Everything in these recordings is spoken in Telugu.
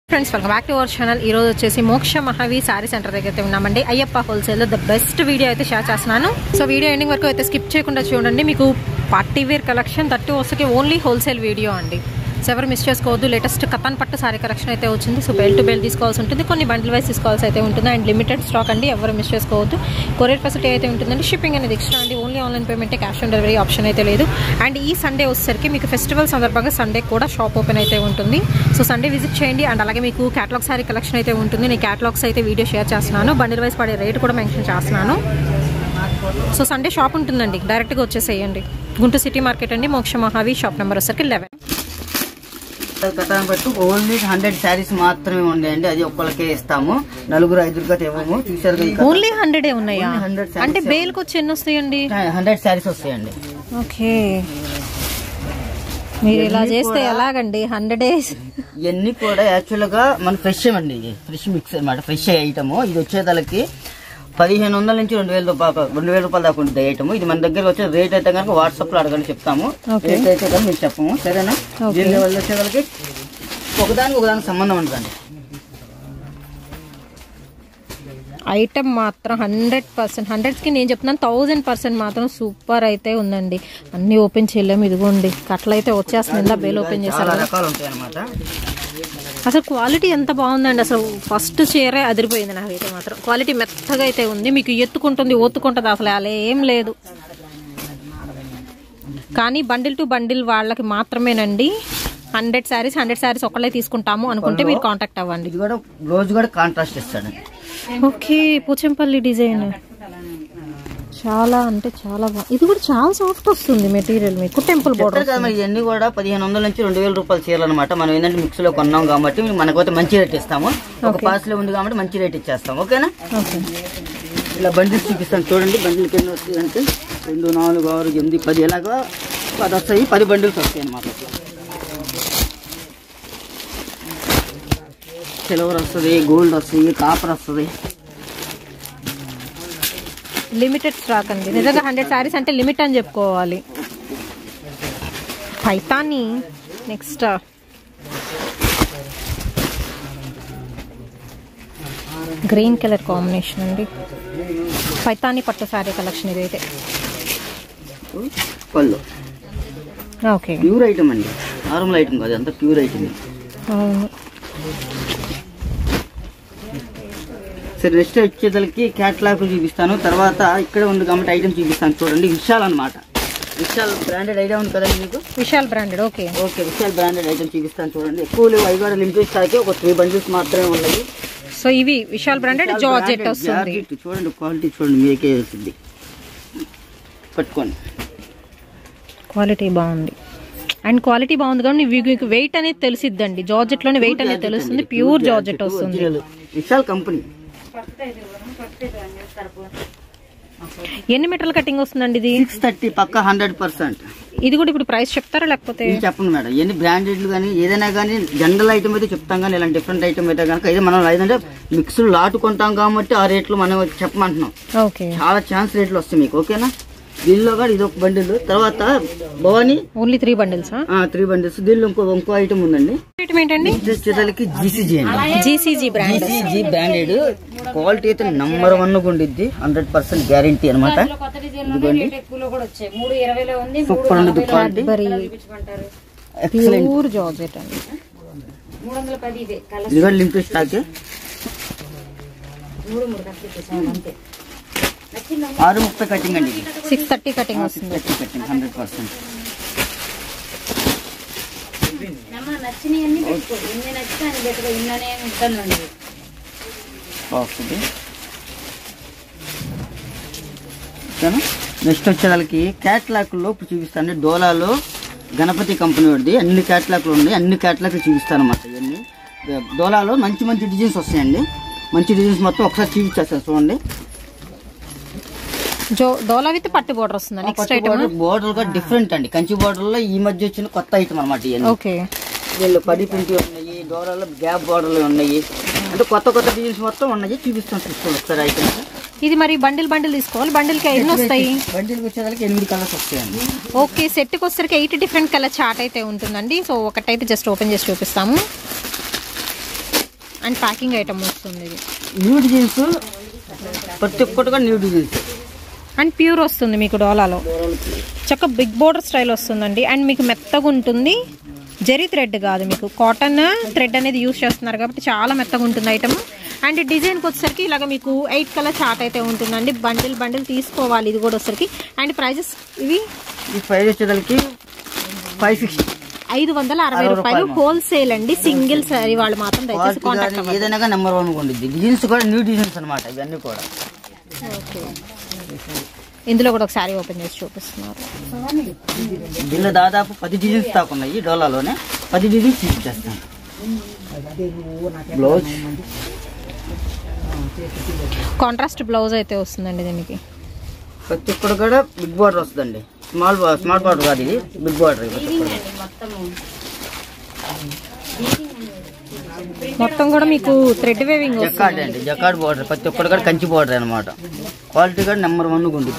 Friends welcome back to our channel ఈ రోజు వచ్చేసి మోక్ష మహావి సారీ సెంటర్ దగ్గర అయితే ఉన్నామండి Ayyappa wholesale the best video అయితే షేర్ చేస్తున్నాను సో వీడియో ఎండింగ్ వరకు అయితే స్కిప్ చేయకుండా చూడండి మీకు పార్టీ వేర్ కలెక్షన్ థర్టీ వస్తే ఓన్లీ హోల్సేల్ వీడియో అండి సో ఎవరు మిస్ చేసుకోవద్దు లేటెస్ట్ కథన్ పట్టు సారీ కలెక్షన్ అయితే వచ్చింది సో బెల్ టు బెల్ తీసుకోవాల్సి ఉంటుంది కొన్ని బండిల్ వైస్ తీసుకోవాల్సి అయితే ఉంటుంది అండ్ లిమిటెడ్ స్టాక్ అండి ఎవరు మిస్ చేసుకోవద్దు కొరియర్ ఫెసిలిటీ అయితే ఉంటుందండి షిప్పింగ్ అనేది ఎక్స్ట్రా అండి only online payment cash on delivery option అయితే లేదు అండ్ ఈ సండే వచ్చేసరికి మీకు ఫెస్టివల్ సందర్భంగా సండే కూడా షాప్ ఓపెన్ అయితే ఉంటుంది సో సండే విజిట్ చేయండి అండ్ అలాగే మీకు క్యాటలాగ్ సారీ కలెక్షన్ అయితే ఉంటుంది నేను క్యాటలాగ్స్ అయితే వీడియో షేర్ చేస్తున్నాను బండిల్ వైస్ పడే రేట్ కూడా మెన్షన్ చేస్తున్నాను సో సండే షాప్ ఉంటుందండి డైరెక్ట్గా వచ్చేసేయండి గుంటూరు సిటీ మార్కెట్ అండి మోక్ష మహావి షాప్ నెంబర్ వచ్చరికి లెవెన్ కథను బట్టి ఓన్లీ హండ్రెడ్ శారీస్ మాత్రమే ఉండేయండి అది ఒక్కళ్ళకే ఇస్తాము నలుగురు ఐదుగురు అయితే ఇవ్వము చూసారు ఓన్లీ హండ్రెడే ఉన్నాయా Only 100 sarees. అంటే బేల్కి వచ్చి ఎన్ని వస్తాయండి హండ్రెడ్ శారీస్ వస్తాయండి ఓకే మీరు ఇలా చేస్తే ఎలాగండి హండ్రెడ్ డేస్ ఇవన్నీ కూడా యాక్చువల్ గా మన ఫ్రెష్ అండి ఇది ఫ్రెష్ మిక్స్ అన్నమాట ఫ్రెష్ ఐటమ్ ఇది వచ్చేదానికి పదిహేను వందల నుంచి రెండు వేల రూపాయలు రెండు వేల రూపాయల దాకా ఉంటుంది ఐటమ్ ఇది మన దగ్గర వచ్చే రేట్ అయితే కనుక వాట్సాప్ లో అడగని చెప్తాము Okay. రేట్ అయితే కనుక మీకు చెప్పము సరేనా Okay. దీని వల్ల వచ్చేదానికి ఒకదానికి ఒకదానికి సంబంధం ఉండదండి ఐటమ్ మాత్రం హండ్రెడ్ పర్సెంట్ హండ్రెడ్స్కి నేను చెప్తున్నాను థౌజండ్ పర్సెంట్ మాత్రం సూపర్ అయితే ఉందండి అన్ని ఓపెన్ చేయలేము ఇదిగోండి కట్ల అయితే వచ్చేస్తుంది ఇందా బేల్ ఓపెన్ చేశారు చాలా కదా. రకాలు ఉంటాయి అనమాట అసలు క్వాలిటీ ఎంత బాగుందండి అసలు ఫస్ట్ చీరే అదిరిపోయింది నాకైతే మాత్రం క్వాలిటీ మెత్తగా అయితే ఉంది మీకు ఎత్తుకుంటుంది ఒత్తుకుంటుంది అసలు అలా ఏం లేదు కానీ బండిల్ టు బండిల్ వాళ్ళకి మాత్రమేనండి హండ్రెడ్ శారీస్ హండ్రెడ్ శారీస్ ఒకళ్ళే తీసుకుంటాము అనుకుంటే మీరు కాంటాక్ట్ అవ్వండి ఇది కూడా బ్లౌజ్ కూడా కాంట్రాస్ట్ ఇస్తాడు ఓకే పోచంపల్లి డిజైన్ చాలా అంటే చాలా బాగుంది ఇది కూడా చాలా సాఫ్ట్ వస్తుంది మెటీరియల్ మీకు టెంపుల్ చెప్తారు బోర్డర్ కదా మరి ఇవన్నీ కూడా పదిహేను వందల నుంచి రెండు వేల రూపాయలు చీరలు అనమాట మనం ఏంటంటే మిక్స్ లో కొన్నాం కాబట్టి మనకైతే మంచి రేట్ ఇస్తాము ఒక పాస్ లో ఉంది కాబట్టి మంచి రేట్ ఇచ్చేస్తాం ఓకేనా ఓకే ఇలా బండిల్స్ చూపిస్తాను చూడండి బండిల్కి ఎన్ని వస్తాయి అంటే రెండు నాలుగు ఆరు ఎనిమిది పది ఎలాగా పది వస్తాయి పది బండిల్స్ వస్తాయి అనమాట సిల్వర్ వస్తుంది గోల్డ్ వస్తుంది కాపర్ వస్తుంది లిమిటెడ్ స్టాక్ అండి నిజంగా హండ్రెడ్ శారీస్ అంటే లిమిట్ అని చెప్పుకోవాలి Paithani next green colour combination అండి పైతాని పట్టు శారీ కలెక్షన్ ఇదైతే పళ్ళు ఓకే ప్యూర్ ఐటమ్ అండి నార్మల్ ఐటమ్ కాదు అంతా ప్యూర్ ఐటమ్ అవును సరే నెక్స్ట్ వచ్చేసరికి క్యాట్లాగ్ చూపిస్తాను తర్వాత ఇక్కడే ఉంది కాబట్టి ఐటమ్ చూపిస్తాను చూడండి విశాల్ అన్నమాట విశాల్ బ్రాండెడ్ ఐడియా ఉంది కదండి మీకు Vishal branded okay okay Vishal branded item చూపిస్తాను చూడండి ఎక్కువ లేవు ఐదు ఆరు లిమిటెడ్ స్టాక్ ఒక త్రీ బండిల్స్ మాత్రమే ఉన్నాయి సో ఇవి విశాల్ బ్రాండెడ్ జార్జెట్ వస్తుంది జార్జెట్ చూడండి క్వాలిటీ చూడండి మీకే వస్తుంది పట్టుకోండి క్వాలిటీ బాగుంది అండ్ క్వాలిటీ బాగుంది కాబట్టి మీకు వెయిట్ అనేది తెలిసిద్దండి జార్జెట్ లోనే వెయిట్ అనేది తెలుస్తుంది ప్యూర్ జార్జెట్ వస్తుంది Original. విశాల్ కంపెనీ ఎన్ని మీటర్ల కటింగ్ వస్తుందండి ఇది సిక్స్ థర్టీ పక్క హండ్రెడ్ పర్సెంట్ ఇది కూడా ఇప్పుడు ప్రైస్ చెప్తారా లేకపోతే ఇది చెప్పండి మేడం ఎన్ని బ్రాండెడ్లు కానీ ఏదైనా కానీ జనరల్ ఐటమ్ అయితే చెప్తాం కానీ ఇలాంటి డిఫరెంట్ ఐటమ్ అయితే కనుక ఇది మనం ఏదంటే మిక్స్డ్ లాటు కొంటాం కాబట్టి ఆ రేట్లు మనం చెప్పమంటున్నాం ఓకే చాలా ఛాన్స్ రేట్లు వస్తాయి మీకు ఓకేనా దీనిలో కూడా ఇది ఒక బండిల్ తర్వాత Bhavani only three bundles three bundles దీనిలో ఇంకో ఇంకో ఐటమ్ ఉందండి ఏంటండి ఇది వచ్చేసరికి జీసీజీ అండి GCG brand GCG branded quality అయితే నంబర్ వన్ ఉండిద్ది హండ్రెడ్ పర్సెంట్ గ్యారంటీ అనమాట ఇదిగోండి సూపర్ ఉండదు quality very excellent pure georgette అండి ఇది కూడా లిమిటెడ్ స్టాక్ ఆరు ముప్పై కటింగ్ అండి ఇది సిక్స్ థర్టీ కటింగ్ వస్తుంది థర్టీ కటింగ్ హండ్రెడ్ పర్సెంట్ వస్తుంది ఓకేనా నెక్స్ట్ వచ్చేదానికి క్యాట్లాక్లో ఇప్పుడు చూపిస్తాను డోలాలో గణపతి కంపెనీ వాడిది అన్ని క్యాట్లాక్లు ఉన్నాయి అన్ని క్యాట్లాక్లు చూపిస్తాను అన్నమాట ఇవన్నీ డోలాలో మంచి మంచి డిజైన్స్ వస్తాయండి మంచి డిజైన్స్ మొత్తం ఒకసారి చూపించేస్తాను చూడండి జో డోలా విత్ పట్టు బోర్డర్ వస్తుంది నెక్స్ట్ ఐటమ్ బోర్డర్ గా డిఫరెంట్ అండి కంచి బోర్డర్ లో ఈ మధ్య వచ్చిన కొత్త ఐటమ్ అనమాట ఇవన్నీ ఓకే వీళ్ళు పడి ప్రింట్ ఉన్నాయి డోరాలో గ్యాప్ బోర్డర్లు ఉన్నాయి అంటే కొత్త కొత్త డిజైన్స్ మొత్తం ఉన్నాయి చూపిస్తాను చూసుకోండి ఒకసారి ఐటమ్స్ ఇది మరి బండిల్ బండిల్ తీసుకోవాలి బండిల్ కి ఎన్ని వస్తాయి బండిల్కి వచ్చేదానికి ఎనిమిది కలర్స్ వస్తాయండి ఓకే సెట్ కి వచ్చేసరికి ఎయిట్ డిఫరెంట్ కలర్ చార్ట్ అయితే ఉంటుందండి సో ఒకటైతే జస్ట్ ఓపెన్ చేసి చూపిస్తాము అండ్ ప్యాకింగ్ ఐటమ్ వస్తుంది ఇది న్యూడ్ జీన్స్ ప్రతి ఒక్కటి కూడా న్యూడ్ జీన్స్ అండ్ ప్యూర్ వస్తుంది మీకు డోలాలో చక్క బిగ్ బోర్డర్ స్టైల్ వస్తుందండి అండ్ మీకు మెత్తగా ఉంటుంది జెరీ థ్రెడ్ కాదు మీకు కాటన్ థ్రెడ్ అనేది యూస్ చేస్తున్నారు కాబట్టి చాలా మెత్తగా ఉంటుంది ఐటమ్ అండ్ డిజైన్కి వచ్చేసరికి ఇలాగ మీకు ఎయిట్ కలర్ చార్ట్ అయితే ఉంటుందండి బండిల్ బండిల్ తీసుకోవాలి ఇది కూడా వచ్చేసరికి అండ్ ప్రైజెస్ ఇవి ఈ ప్రైస్ వచ్చేదానికి ఫైవ్ సిక్స్టీ ఐదు వందల అరవై అరవై రూపాయలు రూపాయలు. హోల్సేల్ అండి సింగిల్ సారీ వాళ్ళు మాత్రం దయచేసి క్వాలిటీ కాంటాక్ట్ కానీ ఏదైనా నెంబర్ వన్ ఉండిద్ది డిజైన్స్ కూడా న్యూ డిజైన్స్ అనమాట ఇవన్నీ కూడా ఓకే ఇందులో కూడా ఒక శారీ ఓపెన్ చేసి చూపిస్తున్నారు దీనిలో దాదాపు పది డిజైన్స్ దాకా ఉన్నాయి ఈ డోలాలోనే పది డిజైన్స్ చూపించేస్తాను బ్లౌజ్ కాంట్రాస్ట్ బ్లౌజ్ అయితే వస్తుందండి దీనికి ప్రతి ఒక్కటి కూడా బిగ్ బార్డర్ వస్తుందండి స్మాల్ స్మాల్ బార్డర్ కాదు ఇది బిగ్ బార్డర్ ప్రతి ఒక్కటి మొత్తం కూడా మీకు థ్రెడ్ వేవింగ్ జకాడ్ వస్తుంది అండి జకాడ్ బార్డర్ ప్రతి ఒక్కటి కూడా కంచి బార్డర్ అనమాట క్వాలిటీ కూడా నెంబర్ వన్ ఉంది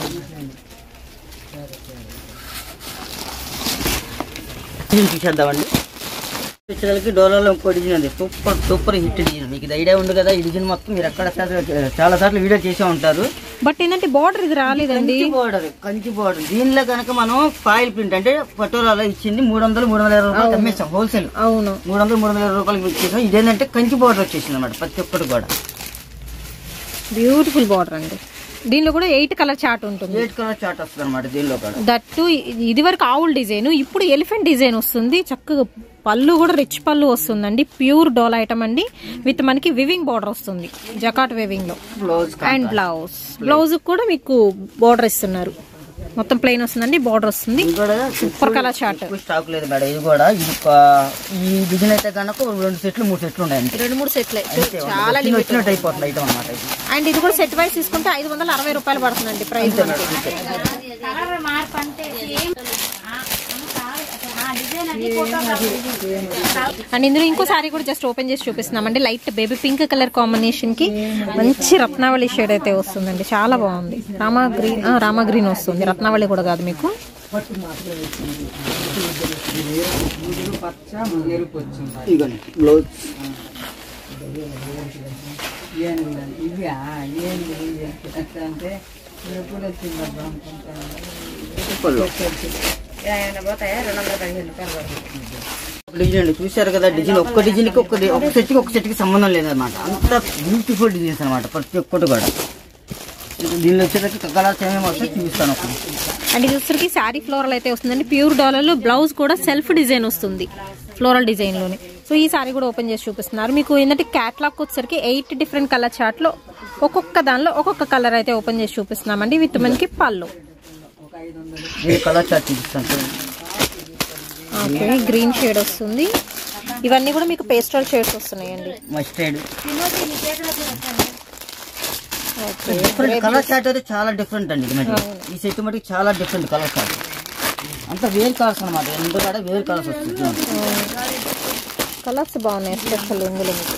డిజైన్ చూసేద్దామండి వచ్చేసరికి డోలాలో ఇంకో డిజైన్ ఉంది సూపర్ సూపర్ హిట్ డిజైన్ మీకు ఇది ఐడియా ఉంది కదా ఈ డిజైన్ మొత్తం మీరు ఎక్కడ సార్లు- చాలా సార్లు వీడియో చేసే ఉంటారు బట్ ఏంటంటే బార్డర్ ఇది రాలేదండి కంచి బార్డర్ కంచి బార్డర్ దీనిలో కనుక మనం ఫాయిల్ ప్రింట్ అంటే పటోలాలో ఇచ్చింది మూడు వందలు మూడు వందల ఇరవై రూపాయలు అమ్మేసాం హోల్సేల్ అవును మూడు వందలు మూడు వందల ఇరవై రూపాయలకి ఇచ్చేసాం ఇదేంటంటే కంచి బార్డర్ వచ్చేసింది అనమాట ప్రతి ఒక్కటి కూడా బ్యూటిఫుల్ బార్డర్ అండి దీనిలో కూడా ఎయిట్ కలర్ చార్ట్ ఉంటుంది ఎయిట్ కలర్ చార్ట్ వస్తుంది అనమాట దీనిలో కూడా దట్టు ఇది వరకు ఆవుల్ డిజైన్ ఇప్పుడు ఎలిఫెంట్ డిజైన్ వస్తుంది చక్కగా పళ్ళు కూడా రిచ్ పళ్ళు వస్తుందండి ప్యూర్ డోల్ ఐటమ్ అండి విత్ మనకి వివింగ్ బార్డర్ వస్తుంది జకాట్ వేవింగ్ లో బ్లౌజ్ అండ్ బ్లౌజ్ బ్లౌజ్ కూడా మీకు బార్డర్ ఇస్తున్నారు మొత్తం ప్లెయిన్ వస్తుందండి బార్డర్ వస్తుంది ఇది కూడా సూపర్ కలర్ చార్ట్ ఎక్కువ స్టాక్ లేదు మేడం ఇది కూడా ఇది ఒక- ఈ డిజైన్ అయితే కనుక ఒక రెండు సెట్లు మూడు సెట్లు ఉన్నాయి అంతే రెండు మూడు సెట్లు అంతే చాలా వచ్చిన- వచ్చినట్టు అయిపోతుంది ఐటమ్ అనమాట ఇది అండ్ ఇది కూడా సెట్ వైస్ తీసుకుంటే ఐదు వందల అరవై రూపాయలు పడుతుందండి ప్రైస్ మనకి అండ్ ఇందులో ఇంకో సారీ కూడా జస్ట్ ఓపెన్ చేసి చూపిస్తున్నామండి light baby pink colour combination కి మంచి రత్నావళి షేడ్ అయితే వస్తుందండి చాలా బాగుంది రామా గ్రీన్ ఆ, రామా గ్రీన్ వస్తుంది రత్నావళి కూడా కాదు మీకు ఇదిగోండి బ్లౌజ్ పళ్ళు. డిజైన్ అండి చూశారు కదా డిజైన్ ఒక్క డిజైన్ కి ఒక్క డి- ఒక సెట్ కి ఒక సెట్ కి సంబంధం లేదన్నమాట అంత బ్యూటిఫుల్ డిజైన్స్ అనమాట ప్రతి ఒక్కటి కూడా దీనిలో వచ్చేసరికి కలర్స్ ఏమేమి వస్తాయి చూపిస్తాను ఒక అండ్ ఇది వచ్చరికి శారీ ఫ్లోరల్ అయితే వస్తుందండి ప్యూర్ డాలర్లో బ్లౌజ్ కూడా సెల్ఫ్ డిజైన్ వస్తుంది ఫ్లోరల్ డిజైన్ లోనే సో ఈ సారీ కూడా ఓపెన్ చేసి చూపిస్తున్నారు మీకు ఏంటంటే క్యాట్లాగ్ వచ్చరికి ఎయిట్ డిఫరెంట్ కలర్ చార్ట్ లో ఒక్కొక్క దానిలో ఒక్కొక్క కలర్ అయితే ఓపెన్ చేసి చూపిస్తున్నామండి విత్ మనకి పళ్ళు దీని కలర్ చార్ట్ చూపిస్తాను చూడండి. ఓకే గ్రీన్ షేడ్ వస్తుంది ఇవన్నీ కూడా మీకు పేస్టల్ షేడ్స్ వస్తున్నాయండి mustard okay different colour chart అయితే చాలా డిఫరెంట్ అండి ఇది మరి ఈ సెట్ మటుకు చాలా డిఫరెంట్ కలర్ చార్ట్ అంతా వేరు కలర్స్ అనమాట ఎందుకంటే వేరు కలర్స్ వస్తుంది చూడండి. కలర్స్ బాగున్నాయి స్పెషల్ ఇందులో మీకు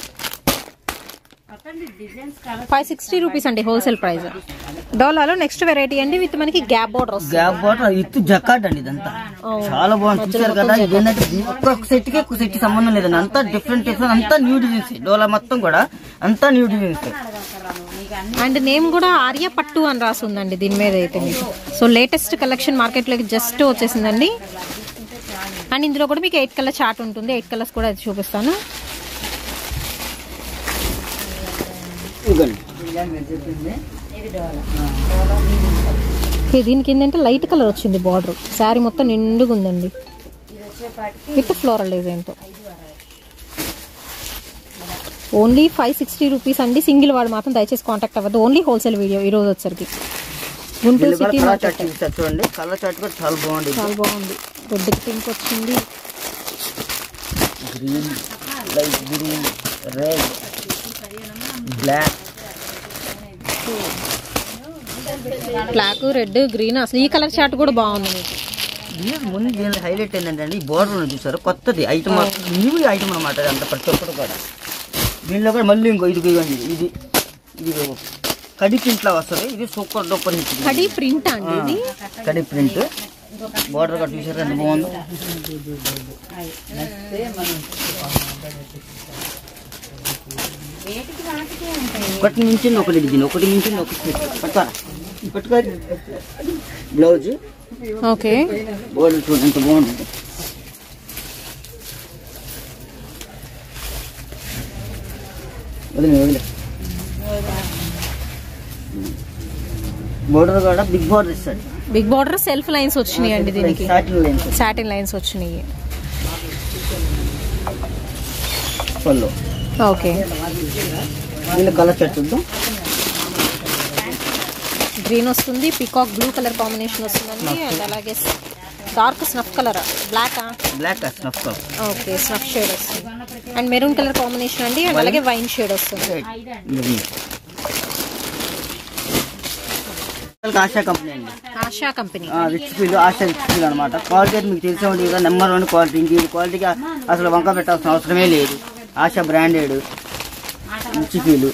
ఫైవ్ సిక్స్టీ రూపీస్ అండి హోల్సేల్ ప్రైస్ డోలాలో నెక్స్ట్ వెరైటీ అండి విత్ మనకి గ్యాప్ బోర్డర్ వస్తుంది గ్యాప్ బాటర్ ఇత్తు జకాట్ అండి ఇదంతా అవును. చాలా బాగుంది చూసారు కదా ఇదేంటంటే ఒక్కొక్క సెట్ కి ఒక్క సెట్ కి సంబంధం లేదండి అంతా డిఫరెంట్ డిఫరెంట్ అంతా న్యూ డిజైన్స్ డోలా మొత్తం కూడా అంతా న్యూ డిజైన్స్ అండ్ నేమ్ కూడా ఆర్య పట్టు అని రాసి ఉందండి దీని మీద అయితే మీకు సో లేటెస్ట్ కలెక్షన్ మార్కెట్లోకి జస్ట్ వచ్చేసిందండి అండ్ ఇందులో కూడా మీకు ఎయిట్ కలర్ చార్ట్ ఉంటుంది ఎయిట్ కలర్స్ కూడా అది చూపిస్తాను ఇదిగోండి ఓకే, దీనికి ఏంటంటే లైట్ కలర్ వచ్చింది బార్డర్ శారీ మొత్తం నిండుగా ఉందండి విత్ ఫ్లోరల్ డిజైన్తో ఓన్లీ ఫైవ్ సిక్స్టీ రూపీస్ అండి సింగిల్ వాడు మాత్రం దయచేసి కాంటాక్ట్ అవ్వద్దు ఓన్లీ హోల్సేల్ వీడియో ఈ రోజు వచ్చరికి గుంటూరు దీనిలో కూడా సిటీ కలర్ మార్కెట్ చార్ట్ చూపిస్తారు చూడండి కలర్ చార్ట్ కూడా చాలా బాగుంది చాలా బాగుంది రెడ్ పింక్ వచ్చింది green light green red black black red green అసలు ఈ కలర్ చార్ట్ కూడా బాగుంది మీకు దీని ముందు దీని హైలైట్ ఏంటంటే అండి ఈ బోర్డర్ ఉంది చూసారు కొత్తది ఐటమ్ న్యూ ఐటమ్ అనమాట అంత ప్రతి ఒక్కటి కూడా దీనిలో కూడా మళ్ళీ ఇంకో ఇది ఇదిగోండి ఇది ఇది కడి ప్రింట్ లా వస్తుంది ఇది సూపర్ డూపర్ హిట్ ఇది. కడి ప్రింట్ అండి ఇది కడి ప్రింట్ బోర్డర్ కూడా చూసారు ఎంత బాగుందో ఒకటి మించింది ఒకటి డిజైన్ ఒకటి మించింది ఒకటి పట్టుకోరా పట్టుకో బ్లౌజ్ ఓకే బోర్డర్ చూడండి ఎంత బాగుంటుంది వదిలే వదిలే బోర్డర్ కూడా బిగ్ బోర్డర్ ఇస్తాడు బిగ్ బార్డర్ సెల్ఫ్ లైన్స్ వచ్చినాయి అండి దీనికి సాటిన్ లైన్స్ సాటిన్ లైన్స్ వచ్చినాయి పళ్ళు ఓకే దీనిలో కలర్ షర్ట్ చూద్దాం గ్రీన్ వస్తుంది పికాక్ బ్లూ కలర్ కాంబినేషన్ వస్తుందండి అండ్ అలాగే dark snuff colour black black snuff colour okay snuff shade వస్తుంది అండ్ మెరూన్ కలర్ కాంబినేషన్ అండి అండ్ అలాగే వైన్ షేడ్ వస్తుంది ఆశా కంపెనీ అండి Asha company rich feel Asha rich feel అనమాట క్వాలిటీ అయితే మీకు తెలిసే ఉంటుంది కదా నెంబర్ వన్ క్వాలిటీ ఇంక ఈ క్వాలిటీకి అసలు వంక పెట్టాల్సిన అవసరమే లేదు ఆశా బ్రాండెడ్ రిచ్ ఫీల్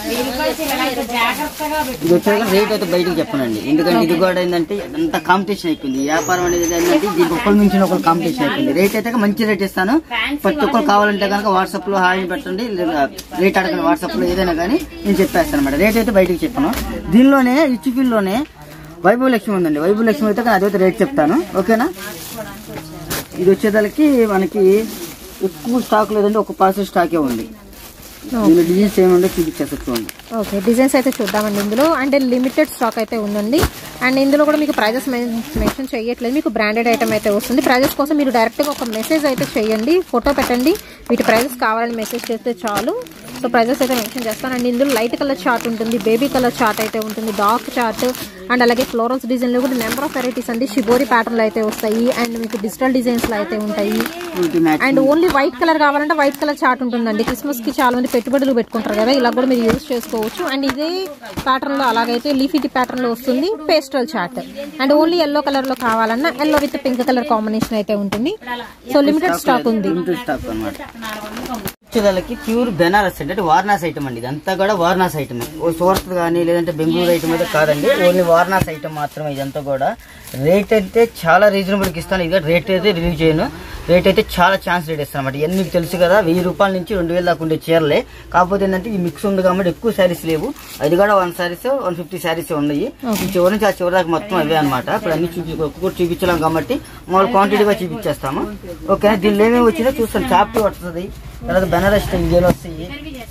ఇది వచ్చాక రేట్ అయితే బయటకు చెప్పనండి ఎందుకంటే ఇది కూడా ఏంటంటే అంత కాంపిటీషన్ అయిపోయింది వ్యాపారం అనేది ఏంటంటే దీనికి ఒకరి మించిన ఒకరు కాంపిటీషన్ అయిపోయింది రేట్ అయితే మంచి రేట్ ఇస్తాను ప్రతి ఒక్కరు కావాలంటే కనుక వాట్సాప్ లో హాయ్ పెట్టండి లేదా రేట్ అడగండి వాట్సాప్ లో ఏదైనా కానీ నేను చెప్పేస్తాను అనమాట రేట్ అయితే బయటకు చెప్పను దీనిలోనే రిచ్ ఫీల్ లోనే వైభవ లక్ష్మి ఉందండి వైభవ లక్ష్మి అయితే కానీ అదైతే రేట్ చెప్తాను ఓకేనా ఇది వచ్చేదానికి మనకి ఎక్కువ స్టాక్ లేదండి ఒక పర్సెంట్ స్టాకే ఉంది దీనిలో డిజైన్స్ ఏముందో చూపించేస్తా చూడండి ఓకే డిజైన్స్ అయితే చూద్దామండి ఇందులో అండ్ లిమిటెడ్ స్టాక్ అయితే ఉందండి అండ్ ఇందులో కూడా మీకు ప్రైజెస్ మెన్షన్ చేయట్లేదు మీకు బ్రాండెడ్ ఐటమ్ అయితే వస్తుంది ప్రైజెస్ కోసం మీరు డైరెక్ట్గా ఒక మెసేజ్ అయితే చేయండి ఫోటో పెట్టండి వీటి ప్రైజెస్ కావాలని మెసేజ్ చేస్తే చాలు సో ప్రైజెస్ అయితే మెన్షన్ చేస్తాను అండ్ ఇందులో లైట్ కలర్ చార్ట్ ఉంటుంది బేబీ కలర్ చార్ట్ అయితే ఉంటుంది డార్క్ చార్ట్ అండ్ అలాగే ఫ్లోరల్స్ డిజైన్లో కూడా నెంబర్ ఆఫ్ వెరైటీస్ అండి షిబోరి ప్యాటర్న్లు అయితే వస్తాయి అండ్ మీకు డిజిటల్ డిజైన్స్లో అయితే ఉంటాయి వీటి match and only white colour కావాలంటే వైట్ కలర్ చార్ట్ ఉంటుందండి క్రిస్మస్ కి చాలా మంది పెట్టుబడులు పెట్టుకుంటారు కదా ఇలా కూడా మీరు యూజ్ చేసుకోవచ్చు అండ్ ఇదే ప్యాటర్న్ లో అలాగైతే లీఫీ ప్యాటర్న్ లో వస్తుంది pastel chart and only yellow colour లో కావాలన్నా yellow with pink colour combination అయితే ఉంటుంది సో లిమిటెడ్ స్టాక్ ఉంది లిమిటెడ్ స్టాక్ అనమాట వచ్చేదానికి ప్యూర్ బెనారస్ అంటే వారణాసి ఐటమ్ అండి ఇదంతా కూడా వారణాసి ఐటమ్ ఓ సూరత్ కానీ లేదంటే బెంగళూరు ఐటమ్ అయితే కాదండి ఓన్లీ వారణాసి ఐటమ్ మాత్రమే ఇదంతా కూడా రేట్ అయితే చాలా రీజనబుల్కి ఇస్తాను ఇది రేట్ అయితే రివ్యూ చేయను రేట్ అయితే చాలా ఛాన్స్ రేట్ ఇస్తాను అనమాట ఇవన్నీ మీకు తెలుసు కదా వెయ్యి రూపాయల నుంచి రెండు వేల దాకా ఉండే చీరలే కాకపోతే ఏంటంటే ఈ మిక్స్ ఉంది కాబట్టి ఎక్కువ శారీస్ లేవు అది కూడా one saris one fifty saris ఉన్నాయి ఈ చివరి నుంచి ఆ చివరి దాకా మొత్తం అవే అనమాట ఇప్పుడు అన్ని చూపి ఒక్కొక్కటి చూపించలేం కాబట్టి మామూలు క్వాంటిటీగా చూపించేస్తాము ఓకే దీనిలో ఏమేమి వచ్చిందో చూస్తాను చాప్టీ వస్తుంది తర్వాత బెనారస్ ఇండియాలో వస్తాయి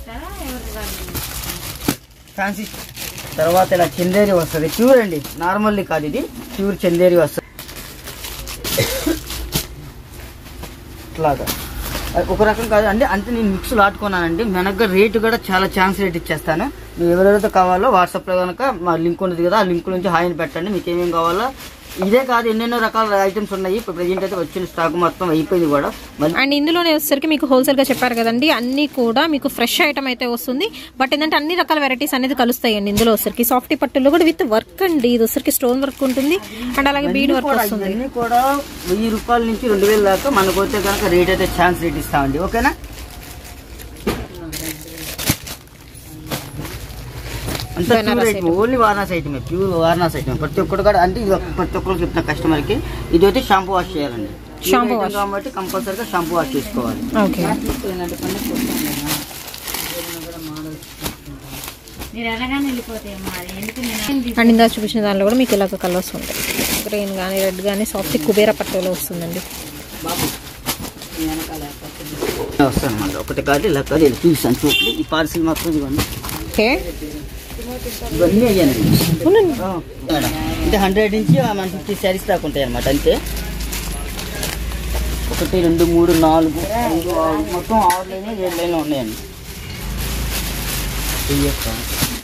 ఫ్యాన్సీ తర్వాత ఇలా చందేరి వస్తుంది ప్యూర్ అండి నార్మల్లీ కాదు ఇది ప్యూర్ చందేరి వస్తుంది ఇట్లాగా అది ఒక రకం కాదు అంటే అంటే నేను మిక్స్ ఆడుకున్నానండి వెనక రేటు కూడా చాలా ఛాన్స్ రేట్ ఇచ్చేస్తాను మీరు ఎవరెవరైతే కావాలో వాట్సాప్లో కనుక మా లింక్ ఉంటుంది కదా ఆ లింక్ నుంచి హాయిని పెట్టండి మీకు ఏమేమి కావాలో ఇదే కాదు ఎన్నెన్నో రకాల ఐటమ్స్ ఉన్నాయి ఇప్పుడు ప్రజెంట్ అయితే వచ్చిన స్టాక్ మొత్తం అయిపోయింది కూడా మళ్ళీ అండ్ ఇందులోనే వచ్చేసరికి మీకు హోల్సేల్ గా చెప్పారు కదండి అన్ని కూడా మీకు ఫ్రెష్ ఐటమ్ అయితే వస్తుంది బట్ ఏంటంటే అన్ని రకాల వెరైటీస్ అనేది కలుస్తాయండి ఇందులో వచ్చరికి సాఫ్టీ పట్టులో కూడా విత్ వర్క్ అండి ఇది వచ్చరికి స్టోన్ వర్క్ ఉంటుంది అండ్ అలాగే బీడ్ వర్క్ కూడా వస్తుంది ఇవన్నీ కూడా వెయ్యి రూపాయల నుంచి రెండు వేల దాకా మనకు వచ్చే కనుక రేట్ అయితే ఛాన్స్ రేట్ ఇస్తామండి ఓకేనా అంతా Banaras pure item only Varanasi ఐటమే ప్యూర్ వారణాసి ఐటమ్ ప్రతి ఒక్కరు కూడా అంటే ఇది ప్రతి ఒక్కరు చెప్తున్న కస్టమర్ కి ఇది అయితే షాంపూ వాష్ చేయాలండి Shampoo Pure item కాబట్టి కంపల్సరీగా షాంపూ వాష్ చేసుకోవాలి ఓకే మీరు అనగానే వెళ్ళిపోతాయి మరి ఎందుకు నేను అండ్ ఇందా చూపించిన దానిలో కూడా మీకు ఇలాగ కలర్స్ ఉంటాయి గ్రీన్ కానీ రెడ్ కానీ సాఫ్ట్ కుబేర పట్టులో వస్తుందండి వస్తాను అనమాట ఒకటి కాదు ఇలా కాదు ఇలా చూపిస్తాను చూడండి ఈ పార్సిల్ మాత్రం ఇవ్వండి ఓకే ఇవన్నీ అయ్యానండి అవునండి. అంటే హండ్రెడ్ నుంచి వన్ ఫిఫ్టీ శారీస్ దాకా ఉంటాయి అనమాట అంతే ఒకటి రెండు మూడు నాలుగు ఐదు ఆరు మొత్తం ఆరు లైన్ ఏడు లైన్లు ఉన్నాయండి చెయ్యొక్క.